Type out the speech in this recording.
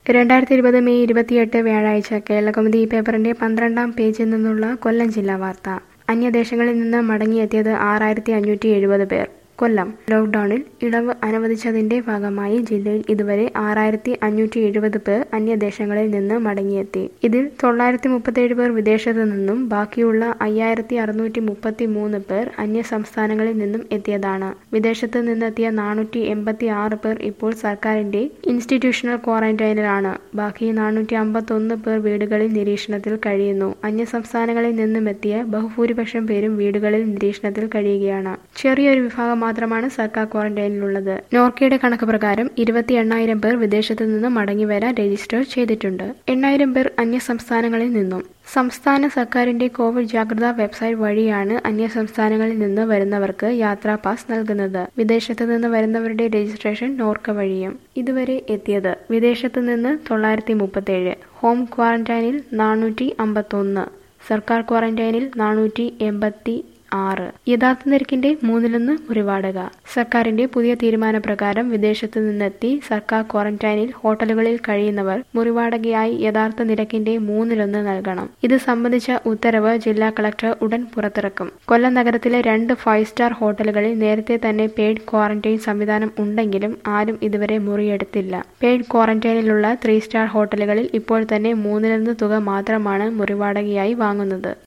രണ്ടായിരത്തി ഇരുപത് മെയ് ഇരുപത്തിയെട്ട് വ്യാഴാഴ്ച കേരളകൗമുദി പേപ്പറിന്റെ പന്ത്രണ്ടാം പേജിൽ നിന്നുള്ള കൊല്ലം ജില്ലാ വാർത്ത അന്യദേശങ്ങളിൽ നിന്ന് മടങ്ങിയെത്തിയത് ആറായിരത്തി അഞ്ഞൂറ്റി എഴുപത് പേർ കൊല്ലം ലോക്ഡൌണിൽ ഇളവ് അനുവദിച്ചതിന്റെ ഭാഗമായി ജില്ലയിൽ ഇതുവരെ ആറായിരത്തി അഞ്ഞൂറ്റി എഴുപത് പേർ അന്യദേശങ്ങളിൽ നിന്ന് മടങ്ങിയെത്തി ഇതിൽ തൊള്ളായിരത്തി മുപ്പത്തേഴ് പേർ വിദേശത്തു നിന്നും ബാക്കിയുള്ള അയ്യായിരത്തി അറുന്നൂറ്റി മുപ്പത്തി മൂന്ന് പേർ അന്യ സംസ്ഥാനങ്ങളിൽ നിന്നും എത്തിയതാണ് വിദേശത്ത് നിന്നെത്തിയ നാനൂറ്റി എൺപത്തി ആറ് പേർ ഇപ്പോൾ സർക്കാരിന്റെ ഇൻസ്റ്റിറ്റ്യൂഷണൽ ക്വാറന്റൈനിലാണ് ബാക്കി നാനൂറ്റി അമ്പത്തൊന്ന് പേർ വീടുകളിൽ നിരീക്ഷണത്തിൽ കഴിയുന്നു അന്യ സംസ്ഥാനങ്ങളിൽ നിന്നും എത്തിയ ബഹുഭൂരിപക്ഷം പേരും വീടുകളിൽ നിരീക്ഷണത്തിൽ കഴിയുകയാണ് ചെറിയൊരു വിഭാഗം മാത്രമാണ് സർക്കാർ ക്വാറന്റൈനിലുള്ളത് നോർക്കയുടെ കണക്ക് പ്രകാരം ഇരുപത്തി എണ്ണായിരം പേർ വിദേശത്തു നിന്ന് മടങ്ങി വരാൻ രജിസ്റ്റർ ചെയ്തിട്ടുണ്ട് എണ്ണായിരം പേർ അന്യ സംസ്ഥാനങ്ങളിൽ നിന്നും സംസ്ഥാന സർക്കാരിന്റെ കോവിഡ് ജാഗ്രതാ വെബ്സൈറ്റ് വഴിയാണ് അന്യ സംസ്ഥാനങ്ങളിൽ നിന്ന് വരുന്നവർക്ക് യാത്രാ പാസ് നൽകുന്നത് വിദേശത്ത് നിന്ന് വരുന്നവരുടെ രജിസ്ട്രേഷൻ നോർക്ക വഴിയും ഇതുവരെ എത്തിയത് വിദേശത്ത് നിന്ന് തൊള്ളായിരത്തി മുപ്പത്തേഴ് ഹോം ക്വാറന്റൈനിൽ നാനൂറ്റി അമ്പത്തൊന്ന് സർക്കാർ ക്വാറന്റൈനിൽ നാനൂറ്റി എൺപത്തി ആറ് യഥാർത്ഥ നിരക്കിന്റെ മൂന്നിലൊന്ന് മുറിവാടക സർക്കാരിന്റെ പുതിയ തീരുമാനപ്രകാരം വിദേശത്തു നിന്നെത്തി സർക്കാർ ക്വാറന്റൈനിൽ ഹോട്ടലുകളിൽ കഴിയുന്നവർ മുറിവാടകയായി യഥാർത്ഥ നിരക്കിന്റെ മൂന്നിലൊന്ന് നൽകണം ഇത് സംബന്ധിച്ച ഉത്തരവ് ജില്ലാ കളക്ടർ ഉടൻ പുറത്തിറക്കും കൊല്ലം നഗരത്തിലെ രണ്ട് ഫൈവ് സ്റ്റാർ ഹോട്ടലുകളിൽ നേരത്തെ തന്നെ പെയ്ഡ് ക്വാറന്റൈൻ സംവിധാനം ഉണ്ടെങ്കിലും ആരും ഇതുവരെ മുറിയെടുത്തില്ല പെയ്ഡ് ക്വാറന്റൈനിലുള്ള ത്രീ സ്റ്റാർ ഹോട്ടലുകളിൽ ഇപ്പോൾ തന്നെ മൂന്നിലൊന്ന് തുക മാത്രമാണ് മുറിവാടകയായി വാങ്ങുന്നത്